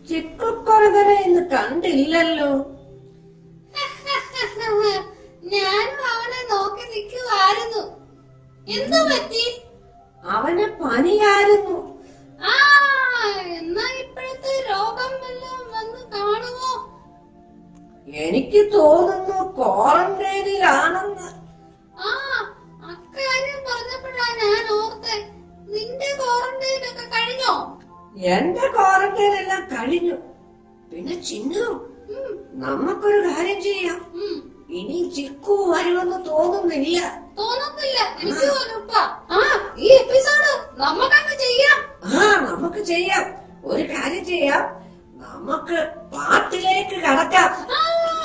ചിക്കുക്കൊരകനെ ഇന്ന് കണ്ടില്ലല്ലോ ഞാനും അവനെ നോക്കി നിൽക്കുവായിരുന്നു എന്തു പറ്റി അവന് പനിയായിരുന്നു ആ എന്നാ ഇപ്പോഴത്തെ രോഗം വല്ലതും വന്ന് കാണുമോ എനിക്ക് തോന്നുന്നു ക്വാറന്റൈനിലാണെന്ന് ആ അക്കാര്യം പറഞ്ഞപ്പോഴാ ഞാൻ ഓർത്തെ നിന്റെ ക്വാറന്റൈൻ ഒക്കെ കഴിഞ്ഞോ എന്റെ ക്വാറന്റൈൻ എല്ലാം കഴിഞ്ഞു പിന്നെ ചിന്നു ഉം, നമുക്കൊരു കാര്യം ചെയ്യാം ഉം. ഇനി ചിക്കു വരുമെന്ന് തോന്നുന്നില്ല തോന്നുന്നില്ല എനിക്ക് ഉറപ്പാ ആ ഈ എപ്പിസോഡ് നമുക്കങ്ങ് ചെയ്യാം ആ നമുക്ക് ചെയ്യാം ഒരു കാര്യം ചെയ്യാം നമുക്ക് പാട്ടിലേക്ക് കടക്കാം ആ,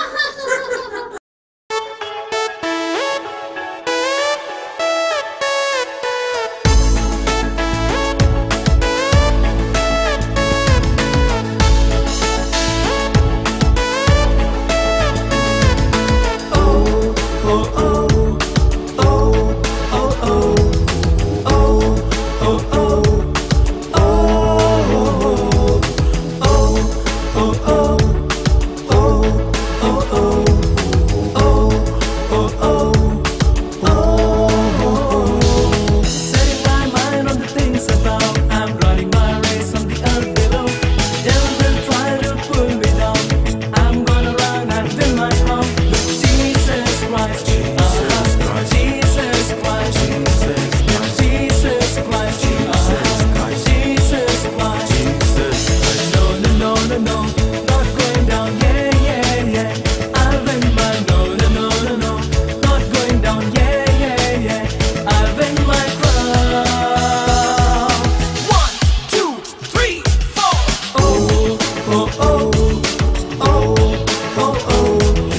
Setting my mind on the things above. I'm running my race on the earth below. Devil will try to pull me down. I'm gonna run and win my crown. With Jesus Christ, uh-huh. Jesus Christ, Jesus Christ, uh-huh. Jesus Christ. No, no, no, no, no, not going down. Yeah, yeah, yeah. I'll win my no, no, no, no, no, not going down. Yeah, yeah, yeah. I'll win my crown. One, two, three, four. Oh, oh, oh, oh, oh, oh,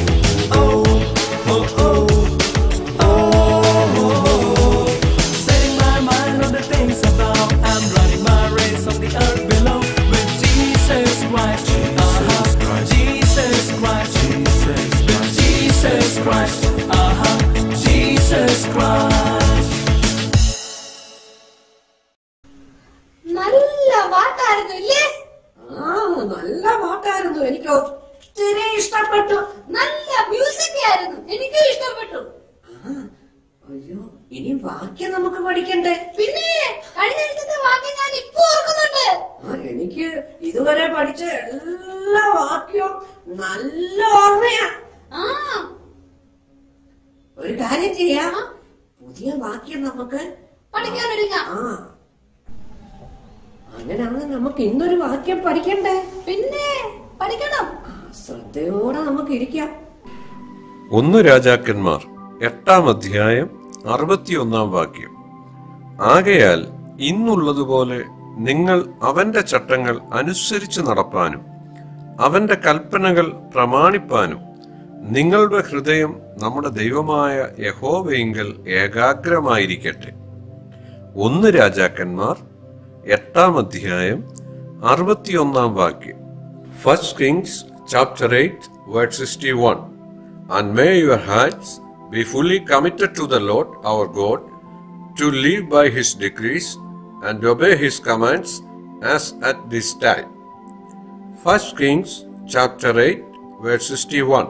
oh, oh, oh. Setting my mind on the things above. I'm running my race on the earth below. With Jesus Christ, uh-huh. Jesus Christ, with Jesus Christ, uh-huh. Jesus Christ. നല്ല പാട്ടായിരുന്നു ഇല്ലേ ആ നല്ല പാട്ടായിരുന്നു എനിക്ക് ഒത്തിരി ഇഷ്ടപ്പെട്ടു നല്ല മ്യൂസിക് ആയിരുന്നു എനിക്കും ഇഷ്ടപ്പെട്ടു ആ, അയ്യോ ഇനി വാക്യം നമുക്ക് പഠിക്കണ്ടേ പിന്നെ കഴിഞ്ഞ ആഴ്ചത്തെ വാക്യം ഞാൻ ഇപ്പൊ ഓർക്കുന്നുണ്ട് ആ, എനിക്ക് ഇതുവരെ പഠിച്ച എല്ലാ വാക്യവും നല്ല ഓർമ്മയാ ആ ഒരു കാര്യം ചെയ്യാം പുതിയ വാക്യം നമുക്ക് പഠിക്കാനൊരുങ്ങാം ആ അങ്ങനെയാണ് നമുക്ക് ഇന്നൊരു വാക്യം പഠിക്കണ്ടേ പിന്നെ പഠിക്കണം ആ, ശ്രദ്ധയോടെ നമുക്ക് ഇരിക്കാം ഒന്ന് രാജാക്കന്മാർ എട്ടാം അധ്യായം അറുപത്തിയൊന്നാം വാക്യം ആകയാൽ ഇന്നുള്ളതുപോലെ നിങ്ങൾ അവന്റെ ചട്ടങ്ങൾ അനുസരിച്ച് നടപ്പാനും അവന്റെ കൽപ്പനകൾ പ്രമാണിപ്പാനും നിങ്ങളുടെ ഹൃദയം നമ്മുടെ ദൈവമായ യഹോവയെങ്കിൽ ഏകാഗ്രമായിരിക്കട്ടെ ഒന്ന് രാജാക്കന്മാർ എട്ടാം അധ്യായം അറുപത്തിയൊന്നാം വാക്യം first kings chapter eight word sixty one And may your hearts be fully committed to the Lord our God, to live by his decrees and obey his commands as at this time. First Kings chapter 8, verse 61.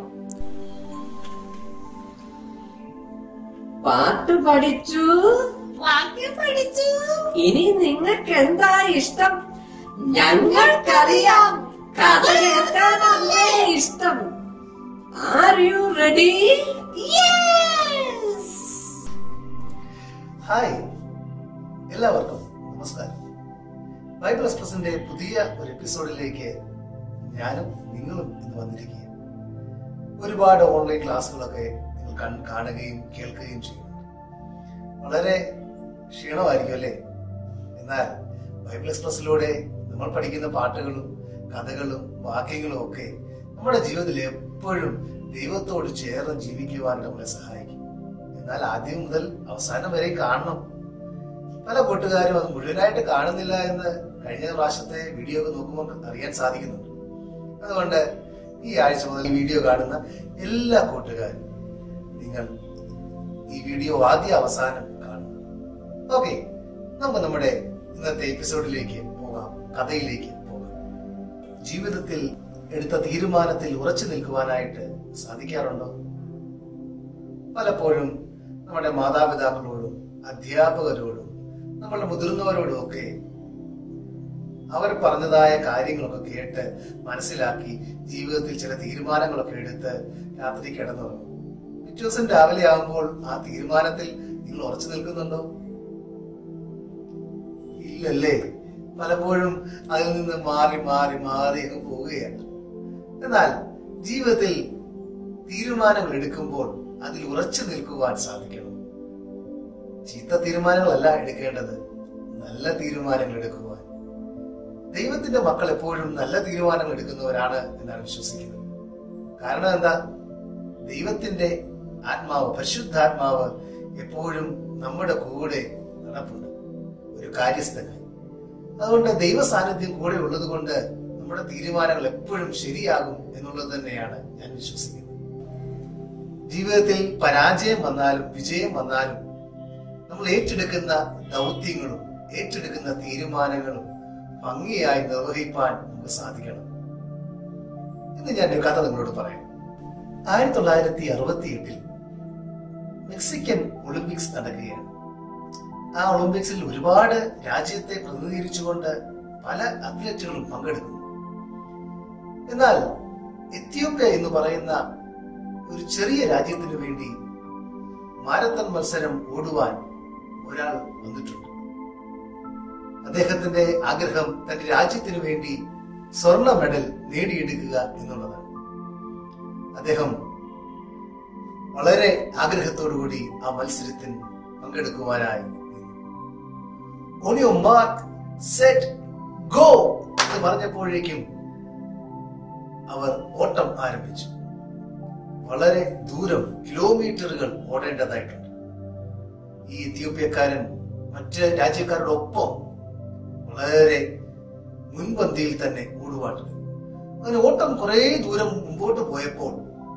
പാട്ട് പഠിച്ചു വാക്യം പഠിച്ചു ഇനി നിങ്ങൾക്ക് എന്താ ഇഷ്ടം ഞങ്ങൾക്കറിയാം കഥ കേൾക്കാനല്ലേ ഇഷ്ടം are you ready Yes! Hi എല്ലാവർക്കും നമസ്കാരം ബൈബിൾ എക്സ്പ്രസിന്റെ പുതിയ ഒരു എപ്പിസോഡിലേക്ക് ഞാനും നിങ്ങളും ഇന്ന് വന്നിരിക്കുകയാണ് ഒരുപാട് ഓൺലൈൻ ക്ലാസ്സുകളൊക്കെ നിങ്ങൾ കൺ- കാണുകയും കേൾക്കുകയും ചെയ്യുന്നുണ്ട് വളരെ ക്ഷീണമായിരിക്കും അല്ലേ എന്നാൽ ബൈബിൾ എക്സ്പ്രസിലൂടെ നമ്മൾ പഠിക്കുന്ന പാട്ടുകളും കഥകളും വാക്യങ്ങളും ഒക്കെ നമ്മുടെ ജീവിതത്തിൽ എപ്പോഴും ദൈവത്തോട് ചേർന്ന് ജീവിക്കുവാൻ നമ്മളെ സഹായിക്കും എന്നാൽ ആദ്യം മുതൽ അവസാനം വരെ കാണണം പല കൂട്ടുകാരും അത് മുഴുവനായിട്ട് കാണുന്നില്ല എന്ന് കഴിഞ്ഞ പ്രാവശ്യത്തെ വീഡിയോ ഒക്കെ നോക്കുമ്പോൾ അറിയാൻ സാധിക്കുന്നുണ്ട് അതുകൊണ്ട് ഈ ആഴ്ച മുതൽ ഈ വീഡിയോ കാണുന്ന എല്ലാ കൂട്ടുകാരും നിങ്ങൾ ഈ വീഡിയോ ആദ്യ അവസാനം കാണും ഓക്കെ നമുക്ക് നമ്മുടെ ഇന്നത്തെ എപ്പിസോഡിലേക്ക് പോകാം കഥയിലേക്ക് പോകാം ജീവിതത്തിൽ എടുത്ത തീരുമാനത്തിൽ ഉറച്ചു നിൽക്കുവാനായിട്ട് സാധിക്കാറുണ്ടോ പലപ്പോഴും നമ്മുടെ മാതാപിതാക്കളോടും അധ്യാപകരോടും നമ്മുടെ മുതിർന്നവരോടും ഒക്കെ അവർ പറഞ്ഞതായ കാര്യങ്ങളൊക്കെ കേട്ട് മനസ്സിലാക്കി ജീവിതത്തിൽ ചില തീരുമാനങ്ങളൊക്കെ എടുത്ത് രാത്രി കിടന്നുറങ്ങും പിറ്റേ ദിവസം രാവിലെ ആകുമ്പോൾ ആ തീരുമാനത്തിൽ നിങ്ങൾ ഉറച്ചു നിൽക്കുന്നുണ്ടോ ഇല്ലല്ലേ പലപ്പോഴും അതിൽ നിന്ന് മാറി മാറി മാറി അങ്ങ് പോവുകയാണ് എന്നാൽ ജീവിതത്തിൽ തീരുമാനങ്ങൾ എടുക്കുമ്പോൾ അതിൽ ഉറച്ചു നിൽക്കുവാൻ സാധിക്കണം ചീത്ത തീരുമാനങ്ങളല്ല എടുക്കേണ്ടത് നല്ല തീരുമാനങ്ങൾ എടുക്കുവാൻ ദൈവത്തിന്റെ മക്കൾ എപ്പോഴും നല്ല തീരുമാനങ്ങൾ എടുക്കുന്നവരാണ് എന്നാണ് വിശ്വസിക്കുന്നത് കാരണം എന്താ ദൈവത്തിന്റെ ആത്മാവ് പരിശുദ്ധാത്മാവ് എപ്പോഴും നമ്മുടെ കൂടെ നടപ്പുണ്ട് ഒരു കാര്യസ്ഥനായി അതുകൊണ്ട് ദൈവ സാന്നിധ്യം കൂടെ ഉള്ളത് കൊണ്ട് നമ്മുടെ തീരുമാനങ്ങൾ എപ്പോഴും ശരിയാകും എന്നുള്ളത് തന്നെയാണ് ഞാൻ വിശ്വസിക്കുന്നത് ജീവിതത്തിൽ പരാജയം വന്നാലും വിജയം വന്നാലും നമ്മൾ ഏറ്റെടുക്കുന്ന ദൗത്യങ്ങളും ഏറ്റെടുക്കുന്ന തീരുമാനങ്ങളും ഭംഗിയായി നിർവഹിപ്പാൻ നമുക്ക് സാധിക്കണം ഇന്ന് ഞാൻ ഒരു കഥ നിങ്ങളോട് പറയാം ആയിരത്തി തൊള്ളായിരത്തി അറുപത്തി എട്ടിൽ മെക്സിക്കൻ ഒളിമ്പിക്സ് നടക്കുകയാണ് ആ ഒളിമ്പിക്സിൽ ഒരുപാട് രാജ്യത്തെ പ്രതിനിധീകരിച്ചുകൊണ്ട് പല അത്ലറ്റുകളും പങ്കെടുക്കുന്നു എന്നാൽ എത്യോപ്യ എന്ന് പറയുന്ന ഒരു ചെറിയ രാജ്യത്തിന് വേണ്ടി മാരത്തൺ മത്സരം ഓടുവാൻ ഒരാൾ വന്നിട്ടുണ്ട് അദ്ദേഹത്തിന്റെ ആഗ്രഹം തന്റെ രാജ്യത്തിന് വേണ്ടി സ്വർണ്ണ മെഡൽ നേടിയെടുക്കുക എന്നുള്ളതാണ് അദ്ദേഹം വളരെ ആഗ്രഹത്തോടുകൂടി ആ മത്സരത്തിൽ പങ്കെടുക്കുവാനായി on your mark set go എന്ന് പറഞ്ഞപ്പോഴേക്കും അവർ ഓട്ടം ആരംഭിച്ചു വളരെ ദൂരം കിലോമീറ്ററുകൾ ഓടേണ്ടതായിട്ടുണ്ട് ഈ എത്യോപ്യക്കാരൻ മറ്റ് രാജ്യക്കാരോടൊപ്പം വളരെ മുൻപന്തിയിൽ തന്നെ ഓടുവാൻ അങ്ങനെ ഓട്ടം കുറെ ദൂരം മുമ്പോട്ട് പോയപ്പോൾ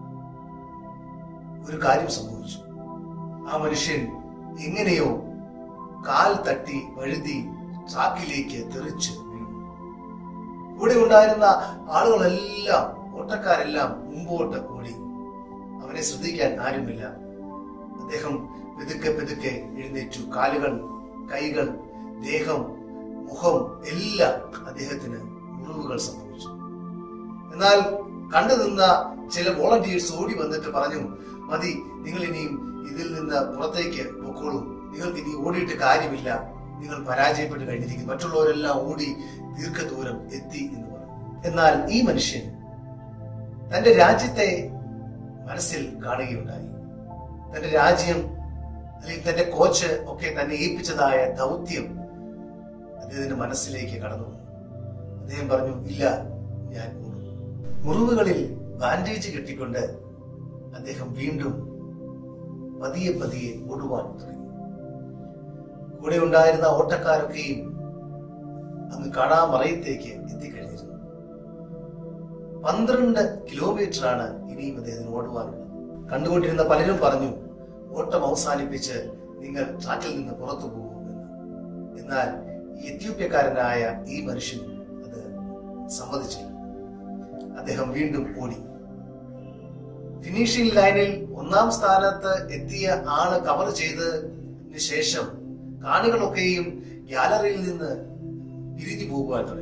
ഒരു കാര്യം സംഭവിച്ചു ആ മനുഷ്യൻ എങ്ങനെയോ കാൽ തട്ടി വഴുതി ട്രാക്കിലേക്ക് തെറിച്ച് വീണു കൂടെ ഉണ്ടായിരുന്ന ആളുകളെല്ലാം ഓട്ടക്കാരെല്ലാം മുമ്പോട്ട് ഓടി അവനെ ശ്രദ്ധിക്കാൻ ആരുമില്ല അദ്ദേഹം പെതുക്കെ പെതുക്കെ എഴുന്നേറ്റു കാലുകൾ കൈകൾ ദേഹം മുഖം എല്ലാം അദ്ദേഹത്തിന് മുറിവുകൾ സംഭവിച്ചു എന്നാൽ കണ്ടു നിന്ന ചില വോളണ്ടിയേഴ്സ് ഓടി വന്നിട്ട് പറഞ്ഞു മതി നിങ്ങൾ ഇനിയും ഇതിൽ നിന്ന് പുറത്തേക്ക് പൊക്കോളൂ നിങ്ങൾക്ക് ഇനി ഓടിയിട്ട് കാര്യമില്ല നിങ്ങൾ പരാജയപ്പെട്ട് കഴിഞ്ഞിരിക്കുന്നു മറ്റുള്ളവരെല്ലാം ഓടി ദീർഘദൂരം എത്തി എന്ന് പറഞ്ഞു എന്നാൽ ഈ മനുഷ്യൻ തന്റെ രാജ്യത്തെ മനസ്സിൽ കാണുകയുണ്ടായി തന്റെ രാജ്യം അല്ലെങ്കിൽ തന്റെ കോച്ച് ഒക്കെ തന്നെ ഏൽപ്പിച്ചതായ ദൗത്യം അദ്ദേഹത്തിന്റെ മനസ്സിലേക്ക് കടന്നു വന്നു അദ്ദേഹം പറഞ്ഞു ഇല്ല ഞാൻ ഓടും മുറിവുകളിൽ ബാൻഡേജ് കെട്ടിക്കൊണ്ട് അദ്ദേഹം വീണ്ടും പതിയെ പതിയെ ഓടുവാൻ തുടങ്ങി കൂടെ ഉണ്ടായിരുന്ന ഓട്ടക്കാരൊക്കെയും അങ്ങ് കാണാമറയത്തേക്ക് എത്തിക്കഴിഞ്ഞിരുന്നു പന്ത്രണ്ട് കിലോമീറ്റർ ആണ് ഇനിയും അദ്ദേഹത്തിന് ഓടുവാനുള്ളത് കണ്ടുകൊണ്ടിരുന്ന പലരും പറഞ്ഞു ഓട്ടം അവസാനിപ്പിച്ച് നിങ്ങൾ ട്രാക്കിൽ നിന്ന് പുറത്തു പോകുമെന്ന് എന്നാൽ ഈ എത്യോപ്യക്കാരനായ ഈ മനുഷ്യൻ അത് സമ്മതിച്ചില്ല അദ്ദേഹം വീണ്ടും ഓടി ഫിനിഷിംഗ് ലൈനിൽ ഒന്നാം സ്ഥാനത്ത് എത്തിയ ആള് കവർ ചെയ്തതിന് ശേഷം കാണികളൊക്കെയും ഗ്യാലറിയിൽ നിന്ന് പിരിഞ്ഞു പോകുവാൻ തുടങ്ങി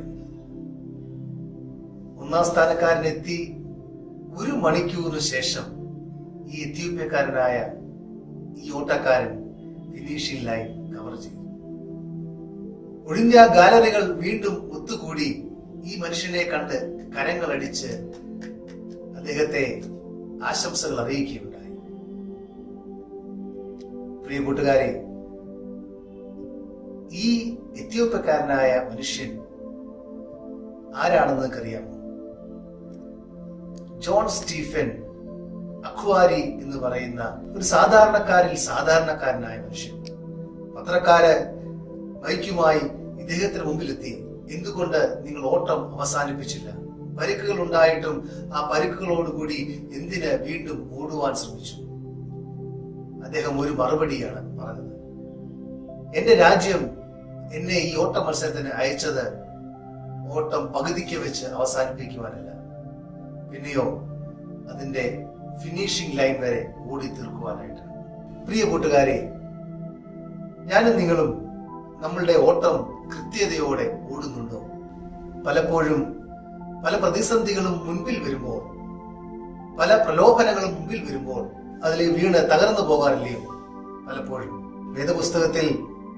ഒന്നാം സ്ഥാനക്കാരൻ എത്തി ഒരു മണിക്കൂറിന് ശേഷം ഈ എത്യോപ്യക്കാരനായ ഈ ഓട്ടക്കാരൻ ഫിനിഷിംഗ് ലൈൻ കവർ ചെയ്തു ഒഴിഞ്ഞ ഗാലറികൾ വീണ്ടും ഒത്തുകൂടി ഈ മനുഷ്യനെ കണ്ട് കരങ്ങളടിച്ച് അദ്ദേഹത്തെ ആശംസകൾ അറിയിക്കുകയുണ്ടായി പ്രിയ കൂട്ടുകാരെ ഈ എത്യോപ്യക്കാരനായ മനുഷ്യൻ ആരാണെന്ന് നിങ്ങൾക്കറിയാമോ ജോൺ സ്റ്റീഫൻ അഖ്വാരി എന്ന് പറയുന്ന ഒരു സാധാരണക്കാരിൽ സാധാരണക്കാരനായ മനുഷ്യൻ പത്രക്കാര് ബൈക്കുമായി ഇദ്ദേഹത്തിന് മുമ്പിലെത്തി എന്തുകൊണ്ട് നിങ്ങൾ ഓട്ടം അവസാനിപ്പിച്ചില്ല പരിക്കുകൾ ഉണ്ടായിട്ടും ആ പരിക്കുകളോടുകൂടി എന്തിന് വീണ്ടും ഓടുവാൻ ശ്രമിച്ചു അദ്ദേഹം ഒരു മറുപടിയാണ് പറഞ്ഞത് എന്റെ രാജ്യം എന്നെ ഈ ഓട്ട മത്സരത്തിന് അയച്ചത് ഓട്ടം പകുതിക്ക് വെച്ച് അവസാനിപ്പിക്കുവാനല്ല പിന്നെയോ അതിന്റെ ഫിനിഷിംഗ് ലൈൻ വരെ ഓടി തീർക്കുവാനായിട്ട് പ്രിയ കൂട്ടുകാരെ ഞാനും നിങ്ങളും നമ്മളുടെ ഓട്ടം കൃത്യതയോടെ ഓടുന്നുണ്ടോ പലപ്പോഴും പല പ്രതിസന്ധികളും മുൻപിൽ വരുമ്പോൾ പല പ്രലോഭനങ്ങളും മുമ്പിൽ വരുമ്പോൾ അതിൽ വീണ് തകർന്നു പോകാറില്ലയോ പലപ്പോഴും വേദപുസ്തകത്തിൽ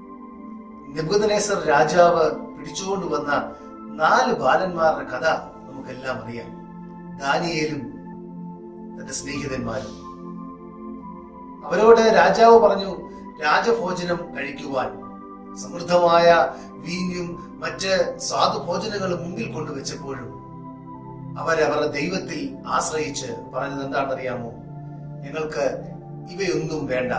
നെബുദനേസർ രാജാവ് പിടിച്ചുകൊണ്ട് വന്ന നാല് ബാലന്മാരുടെ കഥ നമുക്കെല്ലാം അറിയാം ദാനിയേലും തന്റെ സ്നേഹിതന്മാരും അവരോട് രാജാവ് പറഞ്ഞു രാജഭോജനം കഴിക്കുവാൻ സമൃദ്ധമായ വീഞ്ഞും മറ്റ് സ്വാദുഭോജനങ്ങളും മുമ്പിൽ കൊണ്ടുവച്ചപ്പോഴും അവരവരുടെ ദൈവത്തിൽ ആശ്രയിച്ച് പറഞ്ഞത് എന്താണെന്നറിയാമോ ഞങ്ങൾക്ക് ഇവയൊന്നും വേണ്ട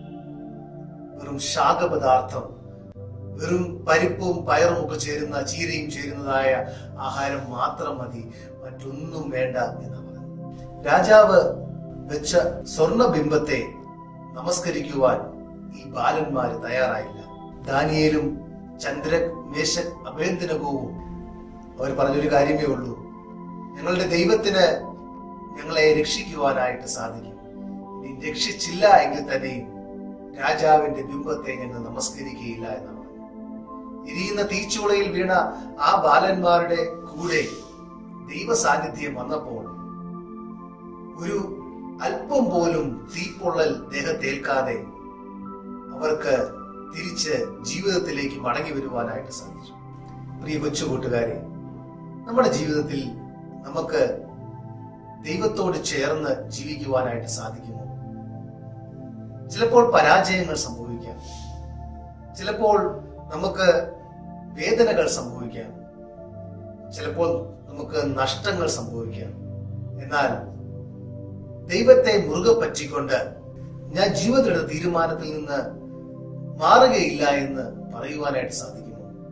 വെറും ശാഖപദാർത്ഥം വെറും പരിപ്പും പയറും ഒക്കെ ചേരുന്ന ചീരയും ചേരുന്നതായ ആഹാരം മാത്രം മതി മറ്റൊന്നും വേണ്ട എന്ന് പറഞ്ഞു രാജാവ് വെച്ച സ്വർണബിംബത്തെ നമസ്കരിക്കുവാൻ ഈ ബാലന്മാര് തയ്യാറായില്ല ദാനിയേലും ചന്ദ്ര മേശ അഭേന്ദ്രകവും അവർ പറഞ്ഞൊരു കാര്യമേ ഉള്ളൂ ഞങ്ങളുടെ ദൈവത്തിന് ഞങ്ങളെ രക്ഷിക്കുവാനായിട്ട് സാധിക്കും ഇനി രക്ഷിച്ചില്ല എങ്കിൽ തന്നെയും രാജാവിന്റെ ബിംബത്തെ ഞങ്ങൾ നമസ്കരിക്കുകയില്ല എന്നാണ് ഇരിയുന്ന തീച്ചൂളയിൽ വീണ ആ ബാലന്മാരുടെ കൂടെ ദൈവ സാന്നിധ്യം വന്നപ്പോൾ ഒരു അല്പം പോലും തീപ്പൊള്ളൽ ദേഹത്തേൽക്കാതെ അവർക്ക് തിരിച്ച് ജീവിതത്തിലേക്ക് മടങ്ങി വരുവാനായിട്ട് സാധിച്ചു പ്രിയ കൊച്ചു കൂട്ടുകാരെ നമ്മുടെ ജീവിതത്തിൽ നമുക്ക് ദൈവത്തോട് ചേർന്ന് ജീവിക്കുവാനായിട്ട് സാധിക്കുമോ ചിലപ്പോൾ പരാജയങ്ങൾ സംഭവിക്കാം ചിലപ്പോൾ നമുക്ക് വേദനകൾ സംഭവിക്കാം ചിലപ്പോൾ നമുക്ക് നഷ്ടങ്ങൾ സംഭവിക്കാം എന്നാൽ ദൈവത്തെ മുറുകെ പറ്റിക്കൊണ്ട് ഞാൻ ജീവിതത്തിലുള്ള തീരുമാനത്തിൽ നിന്ന് മാറുകയില്ല എന്ന് പറയുവാനായിട്ട് സാധിക്കുമോ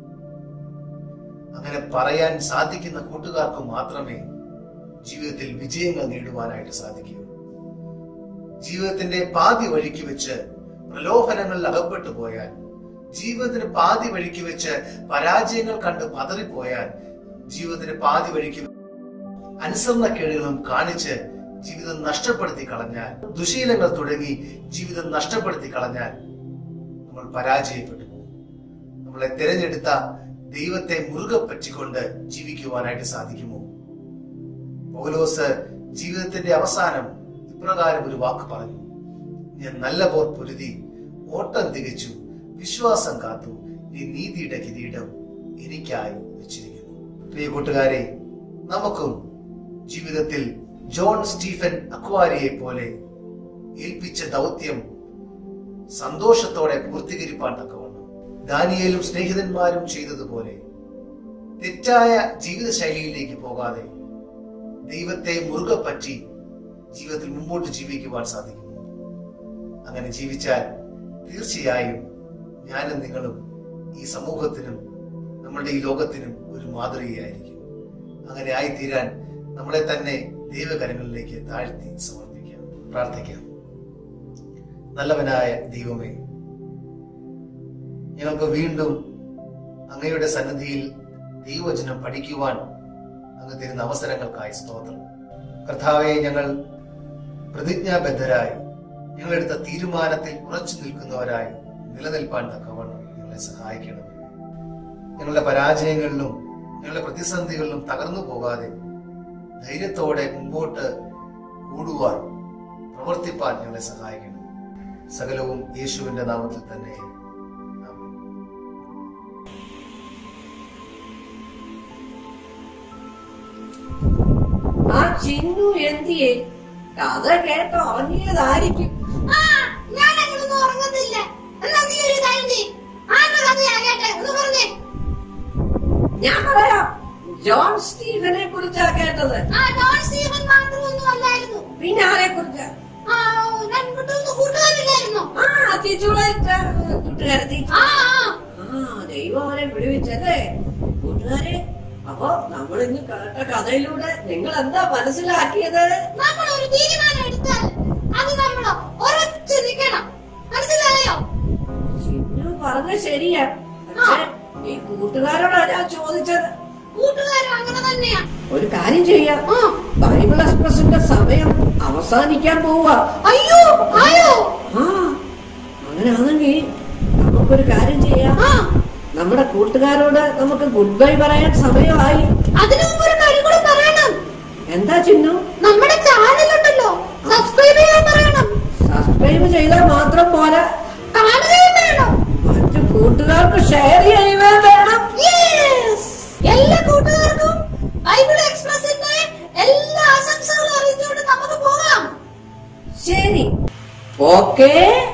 അങ്ങനെ പറയാൻ സാധിക്കുന്ന കൂട്ടുകാർക്ക് മാത്രമേ ജീവിതത്തിൽ വിജയങ്ങൾ നേടുവാനായിട്ട് സാധിക്കൂ ജീവിതത്തിന്റെ പാതി വഴിക്ക് വെച്ച് പ്രലോഭനങ്ങളിൽ അകപ്പെട്ടു പോയാൽ ജീവിതത്തിന് പാതി വഴിക്ക് വെച്ച് പരാജയങ്ങൾ കണ്ട് പതറിപ്പോയാൽ ജീവിതത്തിന് പാതി വഴിക്ക് അനുസരണക്കേടുകളും കാണിച്ച് ജീവിതം നഷ്ടപ്പെടുത്തി കളഞ്ഞാൽ ദുശീലങ്ങൾ തുടങ്ങി ജീവിതം നഷ്ടപ്പെടുത്തി കളഞ്ഞാൽ നമ്മൾ പരാജയപ്പെട്ടു പോകും നമ്മളെ തിരഞ്ഞെടുത്ത ദൈവത്തെ മുറുകെ പറ്റിക്കൊണ്ട് ജീവിക്കുവാനായിട്ട് സാധിക്കുമോ പൗലോസ് ജീവിതത്തിന്റെ അവസാനം ഇപ്രകാരം ഒരു വാക്ക് പറഞ്ഞു ഞാൻ നല്ല പോർ പൊരുതി ഓട്ടം തികച്ചു വിശ്വാസം കാത്തു ഈ നീതിയുടെ കിരീടം എനിക്കായി വെച്ചിരിക്കുന്നു പ്രിയ കൂട്ടുകാരെ നമുക്കും ജീവിതത്തിൽ ജോൺ സ്റ്റീഫൻ അക്വാരിയെ പോലെ ഏൽപ്പിച്ച ദൗത്യം സന്തോഷത്തോടെ പൂർത്തീകരിപ്പാൻ തക്കവണ്ണം ദാനിയേലും സ്നേഹിതന്മാരും ചെയ്തതുപോലെ തെറ്റായ ജീവിതശൈലിയിലേക്ക് പോകാതെ ദൈവത്തെ മുറുകെ പറ്റി ജീവിതത്തിൽ മുമ്പോട്ട് ജീവിക്കുവാൻ സാധിക്കും അങ്ങനെ ജീവിച്ചാൽ തീർച്ചയായും ഞാനും നിങ്ങളും ഈ സമൂഹത്തിനും നമ്മളുടെ ഈ ലോകത്തിനും ഒരു മാതൃകയായിരിക്കും അങ്ങനെ ആയിത്തീരാൻ നമ്മളെ തന്നെ ദൈവകരങ്ങളിലേക്ക് താഴ്ത്തി സമർപ്പിക്കാം പ്രാർത്ഥിക്കാം നല്ലവനായ ദൈവമേ ഞങ്ങൾക്ക് വീണ്ടും അങ്ങയുടെ സന്നിധിയിൽ ദൈവവചനം പഠിക്കുവാൻ അങ്ങ് തരുന്ന അവസരങ്ങൾക്കായി സ്തോത്രം കർത്താവെ ഞങ്ങൾ പ്രതിജ്ഞാബദ്ധരായി ഞങ്ങളെടുത്ത തീരുമാനത്തിൽ ഉറച്ചു നിൽക്കുന്നവരായി നിലനിൽപ്പാൻ തക്കവണ്ണം ഞങ്ങളെ സഹായിക്കണം ഞങ്ങളുടെ പരാജയങ്ങളിലും ഞങ്ങളുടെ പ്രതിസന്ധികളിലും തകർന്നു പോകാതെ ധൈര്യത്തോടെ മുമ്പോട്ട് കൂടുവാൻ പ്രവർത്തിപ്പാൻ ഞങ്ങളെ സഹായിക്കണം സകലവും യേശുവിന്റെ നാമത്തിൽ തന്നെ ആമേൻ. ആ ചിന്നു എന്തിയെ കഥ കേട്ട് ഉറങ്ങിയതായിരിക്കും ആ ഞാൻ അങ്ങനൊന്നും ഉറങ്ങത്തില്ല എന്നാ നീ ഒരു കാര്യം ചെയ്യ്. ആരുടെ കഥയാ കേട്ടെ ഒന്ന് പറഞ്ഞേ ഞാൻ പറയാം ജോൺ സ്റ്റീഫനെ കുറിച്ചാ കേട്ടത് ആ ജോൺ സ്റ്റീവൻ മാത്രമൊന്നും അല്ലായിരുന്നു പിന്നെ ആരെ കുറിച്ച് ആ രണ്ടു കൂട്ടുകാരില്ലായിരുന്നോ ആ തിച്ചുളയിട്ട കൂട്ടുകാരത്തി ആ ആ ദൈവം അവരെ വിടുവിച്ചല്ലേ കൂട്ടുകാരെ അപ്പൊ നമ്മൾ ഇന്ന് കേട്ട കഥയിലൂടെ നിങ്ങൾ എന്താ മനസ്സിലാക്കിയത് നമ്മൾ ഒരു തീരുമാനം എടുത്താൽ അത് നമ്മൾ ഉറച്ചു നിൽക്കണം മനസ്സിലായോ ചിന്നു പറഞ്ഞ ശരിയാ പക്ഷേ ഈ കൂട്ടുകാരോടാ ഞാൻ ചോദിച്ചത് കൂട്ടുകാർ ചെയ്യാം ആ. ബൈബിൾ എക്സ്പ്രസിന്റെ സമയം അവസാനിക്കാൻ പോവാ അയ്യോ ആയോ ആ അങ്ങനെയാണെങ്കിൽ നമുക്കൊരു കാര്യം ചെയ്യാം ആ നമ്മുടെ കൂട്ടുകാരോട് നമുക്ക് ഗുഡ് ബൈ പറയാൻ സമയമായി അതിനു മുമ്പ് ഒരു കാര്യം കൂടി പറയണം എന്താ ചിന്നു നമ്മുടെ ചാനൽ ഉണ്ടല്ലോ സബ്സ്ക്രൈബ് ചെയ്യാൻ പറയണം സബ്സ്ക്രൈബ് ചെയ്താൽ മാത്രം പോരാ കാണുകയും വേണം മറ്റു കൂട്ടുകാർക്ക് ഷെയർ ചെയ്യുകയും വേണം Yes! എല്ലാ കൂട്ടുകാർക്കും ബൈബിൾ എക്സ്പ്രസിന്റെ എല്ലാ ആശംസകളും അറിയിച്ചുകൊണ്ട് നമുക്ക് പോകാം ശരി ഓക്കേ